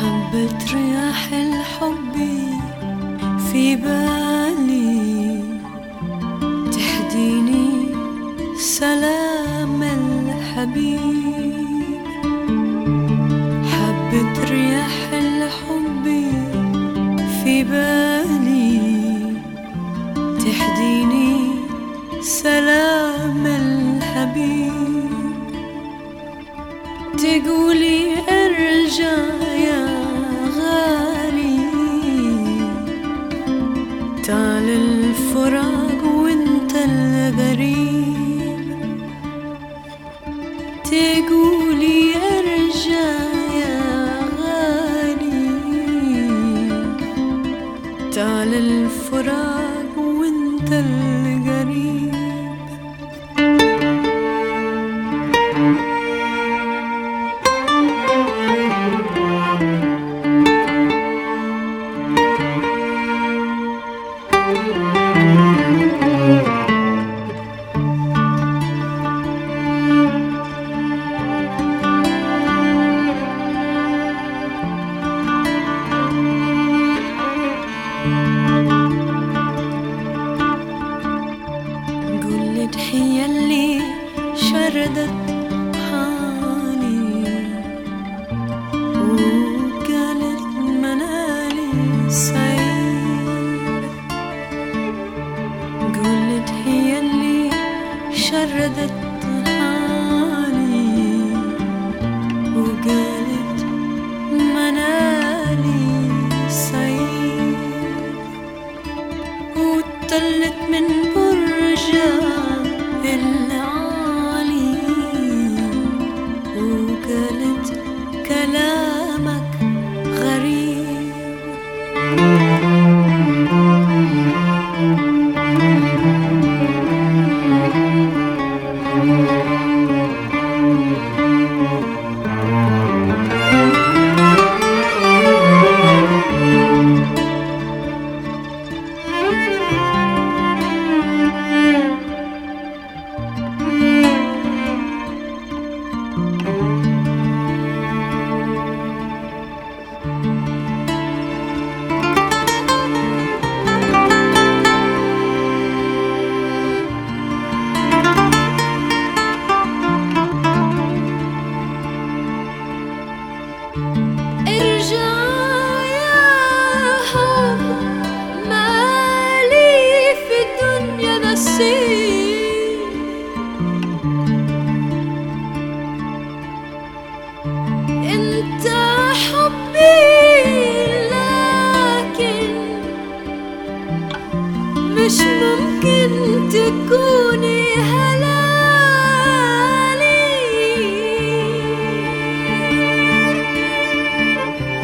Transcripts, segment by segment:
حبة رياح الحب في بالي تهديني سلام الحبيب حبة رياح الحب في بالي تهديني سلام الحبيب تقولي ارجع يا غالي تعال الفراق وانت الغريب تقولي ارجع يا غالي تعال الفراق وانت القريب قلت هي اللي شردت حالي وقالت منالي سعيد قلت هي اللي شردت حالي وقالت منالي سعيد وطلت من برجها العالي وقالت كلامك غريب ارجع يا حب مالي في الدنيا نصيب انت حبي لكن مش ممكن تكوني هلالي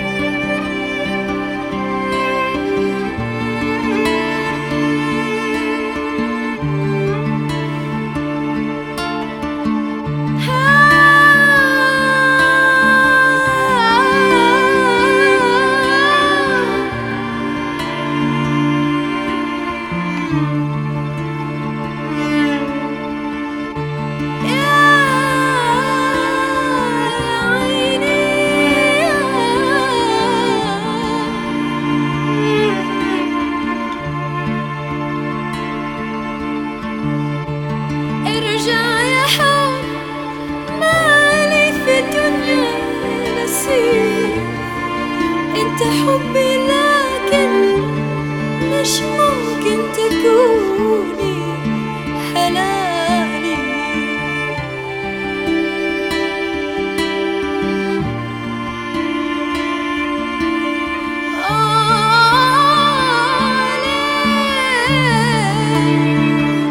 ارجع يا حب مالي في الدنيا نصيب انت حبي لكن مش ممكن تكوني هلالي آه ليه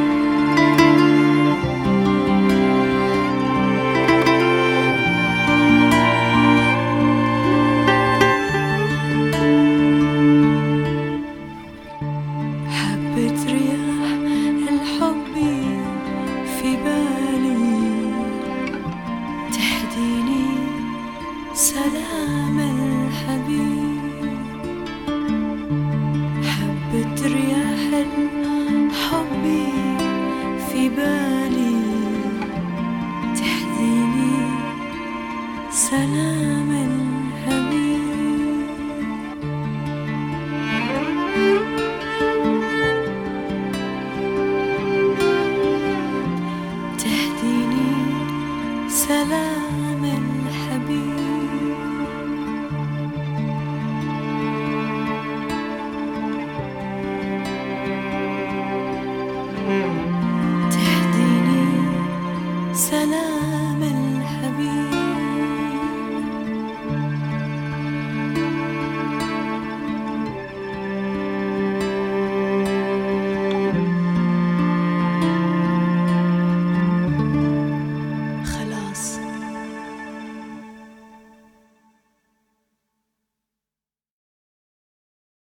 حبة رياح الحب في بالي تهديني سلام الحبيب حبة رياح الحب في بالي تهديني سلام